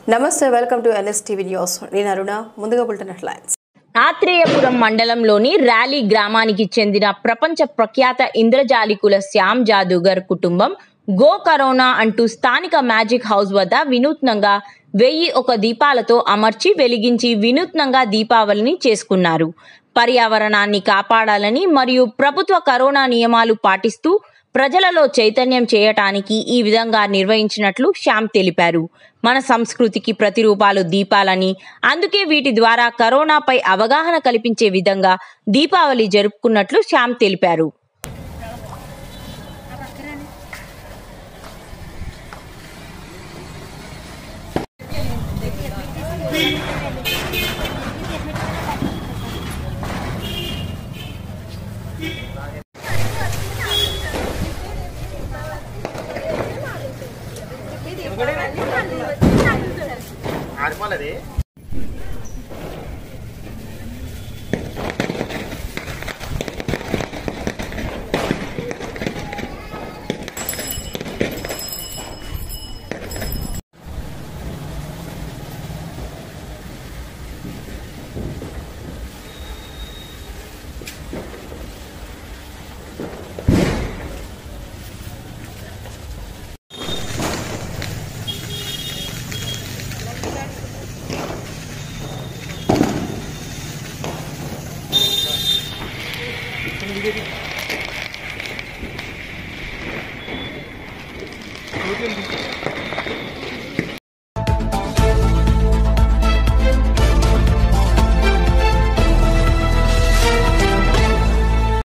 నమస్తే welcome to NS TV news నేను అరుణ ముందుగా బులెటిన్ హెడ్లైన్స్ ఆత్రేయపురం మండలంలోని ర్యాలీ గ్రామానికి చెందిన ప్రపంచ ప్రఖ్యాత ఇంద్రజాలికుల శ్యామ్ జాదూగర్ కుటుంబం గో కరోనా అంటూ స్థానిక మ్యాజిక్ హౌస్ వద్ద వినూత్నంగా వెయ్యి ఒక దీపాలతో అమర్చి వెలిగించి వినూత్నంగా దీపావళిని చేసుకున్నారు పర్యావరణాన్ని కాపాడాలని మరియు ప్రభుత్వ కరోనా నియమాలు పాటిస్తూ ప్రజలలో చైతన్యం చేయటానికి ఈ విధంగా నిర్వహించినట్లు శ్యామ్ తెలిపారు మన సంస్కృతికి ప్రతిరూపాలు దీపాలని అందుకే వీటి ద్వారా కరోనాపై అవగాహన కల్పించే విధంగా దీపావళి జరుపుకున్నట్లు శ్యామ్ తెలిపారు ఆడిపోలేదు Thank you.